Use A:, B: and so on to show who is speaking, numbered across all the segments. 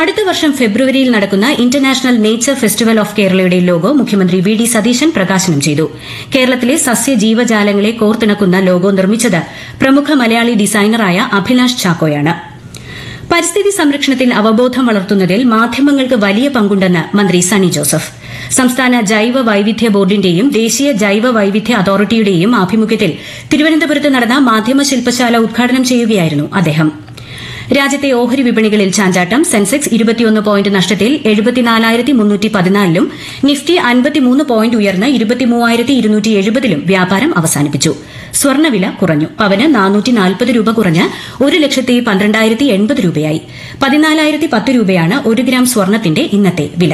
A: അടുത്ത വർഷം ഫെബ്രുവരിയിൽ നടക്കുന്ന ഇന്റർനാഷണൽ നേച്ചർ ഫെസ്റ്റിവൽ ഓഫ് കേരളയുടെ ലോഗോ മുഖ്യമന്ത്രി വി ഡി സതീശൻ പ്രകാശനം ചെയ്തു കേരളത്തിലെ സസ്യജീവജാലങ്ങളെ കോർത്തിണക്കുന്ന ലോഗോ നിർമ്മിച്ചത് പ്രമുഖ മലയാളി ഡിസൈനറായ അഭിലാഷ് ചാക്കോയാണ് പരിസ്ഥിതി സംരക്ഷണത്തിൽ അവബോധം വളർത്തുന്നതിൽ മാധ്യമങ്ങൾക്ക് വലിയ പങ്കുണ്ടെന്ന് മന്ത്രി സണ്ണി ജോസഫ് സംസ്ഥാന ജൈവ വൈവിധ്യ ബോർഡിന്റെയും ദേശീയ ജൈവ വൈവിധ്യ അതോറിറ്റിയുടെയും ആഭിമുഖ്യത്തിൽ തിരുവനന്തപുരത്ത് നടന്ന മാധ്യമ ശില്പശാല ഉദ്ഘാടനം ചെയ്യുകയായിരുന്നു അദ്ദേഹം രാജ്യത്തെ ഓഹരി വിപണികളിൽ ചാഞ്ചാട്ടം സെൻസെക്സ് ഇരുപത്തിയൊന്ന് പോയിന്റ് നഷ്ടത്തിൽ എഴുപത്തിനാലായിരത്തി മുന്നൂറ്റി പതിനാലിലും നിഫ്റ്റി അൻപത്തിമൂന്ന് പോയിന്റ് ഉയർന്ന് ഇരുപത്തിമൂവായിരത്തി ഇരുന്നൂറ്റി എഴുപതിലും വ്യാപാരം അവസാനിപ്പിച്ചു സ്വർണ്ണവില കുറഞ്ഞു പവന് നാനൂറ്റി നാൽപ്പത് രൂപ കുറഞ്ഞ് ഒരു ലക്ഷത്തി പന്ത്രണ്ടായിരത്തി എൺപത് രൂപയായി പതിനാലായിരത്തി പത്ത് രൂപയാണ് ഒരു ഗ്രാം സ്വർണത്തിന്റെ ഇന്നത്തെ വില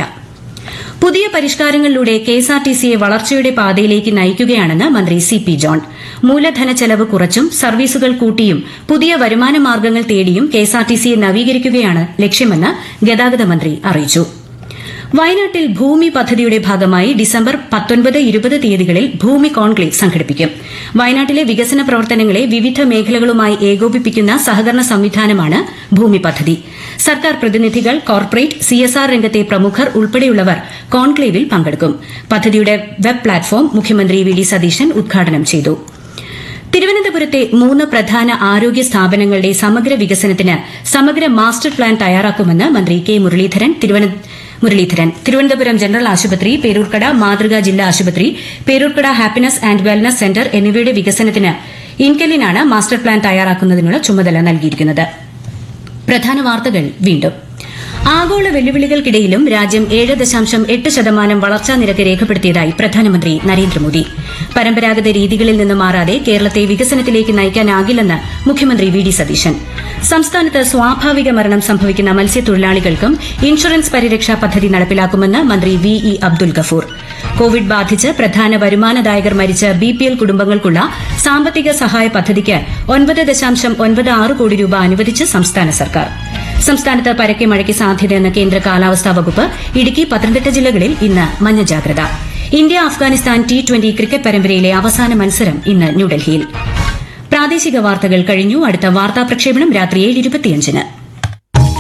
A: പുതിയ പരിഷ്കാരങ്ങളിലൂടെ കെഎസ്ആർടിസിയെ വളർച്ചയുടെ പാതയിലേക്ക് നയിക്കുകയാണെന്ന് മന്ത്രി സി പി ജോൺ മൂലധന ചെലവ് കുറച്ചും സർവീസുകൾ കൂട്ടിയും പുതിയ വരുമാന മാർഗ്ഗങ്ങൾ തേടിയും കെഎസ്ആർടിസിയെ നവീകരിക്കുകയാണ് ലക്ഷ്യമെന്ന് ഗതാഗത മന്ത്രി അറിയിച്ചു വയനാട്ടിൽ ഭൂമി പദ്ധതിയുടെ ഭാഗമായി ഡിസംബർ പത്തൊൻപത് ഇരുപത് തീയതികളിൽ ഭൂമി കോൺക്ലേവ് സംഘടിപ്പിക്കും വയനാട്ടിലെ വികസന പ്രവർത്തനങ്ങളെ വിവിധ മേഖലകളുമായി ഏകോപിപ്പിക്കുന്ന സഹകരണ സംവിധാനമാണ് ഭൂമി പദ്ധതി സർക്കാർ പ്രതിനിധികൾ കോർപ്പറേറ്റ് സിഎസ്ആർ രംഗത്തെ പ്രമുഖർ ഉൾപ്പെടെയുള്ളവർ കോൺക്ലേവിൽ പങ്കെടുക്കും പദ്ധതിയുടെ വെബ് പ്ലാറ്റ്ഫോം മുഖ്യമന്ത്രി വി ഡി സതീശൻ ഉദ്ഘാടനം ചെയ്തു തിരുവനന്തപുരത്തെ മൂന്ന് പ്രധാന ആരോഗ്യ സ്ഥാപനങ്ങളുടെ സമഗ്ര വികസനത്തിന് സമഗ്ര മാസ്റ്റർ പ്ലാൻ തയ്യാറാക്കുമെന്ന് മന്ത്രി കെ മുരളീധരൻ മുരളീധരൻ തിരുവനന്തപുരം ജനറൽ ആശുപത്രി പേരൂർക്കട മാതൃകാ ജില്ലാ ആശുപത്രി Peroorkada happiness and wellness centre എന്നിവയുടെ വികസനത്തിന് ഇൻകെല്ലിനാണ് മാസ്റ്റർ പ്ലാൻ തയ്യാറാക്കുന്നതിനുള്ള ചുമതല നൽകിയിരിക്കുന്നത് പ്രധാന വാർത്തകൾ വീണ്ടും ആഗോള വെല്ലുവിളികൾക്കിടയിലും രാജ്യം ഏഴ് ദശാംശം എട്ട് ശതമാനം വളർച്ചാ നിരക്ക് രേഖപ്പെടുത്തിയതായി പ്രധാനമന്ത്രി നരേന്ദ്രമോദി പരമ്പരാഗത രീതികളിൽ നിന്ന് മാറാതെ കേരളത്തെ വികസനത്തിലേക്ക് നയിക്കാനാകില്ലെന്ന് മുഖ്യമന്ത്രി വി ഡി സതീശൻ സംസ്ഥാനത്ത് സ്വാഭാവിക മരണം സംഭവിക്കുന്ന മത്സ്യത്തൊഴിലാളികൾക്കും ഇൻഷുറൻസ് പരിരക്ഷാ പദ്ധതി നടപ്പിലാക്കുമെന്ന് മന്ത്രി V E Abdul Gafoor covid ബാധിച്ച് പ്രധാന വരുമാനദായകർ മരിച്ച ബിപിഎൽ കുടുംബങ്ങൾക്കുള്ള സാമ്പത്തിക സഹായ പദ്ധതിക്ക് ഒൻപത് ദശാംശം ഒൻപത് ആറ് കോടി രൂപ അനുവദിച്ച് സംസ്ഥാന സർക്കാർ സംസ്ഥാനത്ത് പരക്കെ മഴയ്ക്ക് സാധ്യതയെന്ന് കേന്ദ്ര കാലാവസ്ഥാ വകുപ്പ് ഇടുക്കി പത്തനംതിട്ട ജില്ലകളിൽ ഇന്ന് മഞ്ഞ ജാഗ്രത India Afghanistan T twenty cricket പരമ്പരയിലെ അവസാന മത്സരം ഇന്ന് ന്യൂഡൽഹിയിൽ പ്രാദേശിക വാർത്തകൾ കഴിഞ്ഞു അടുത്ത വാർത്താ പ്രക്ഷേപണം രാത്രി ഏഴ് ഇരുപത്തിയഞ്ചിന്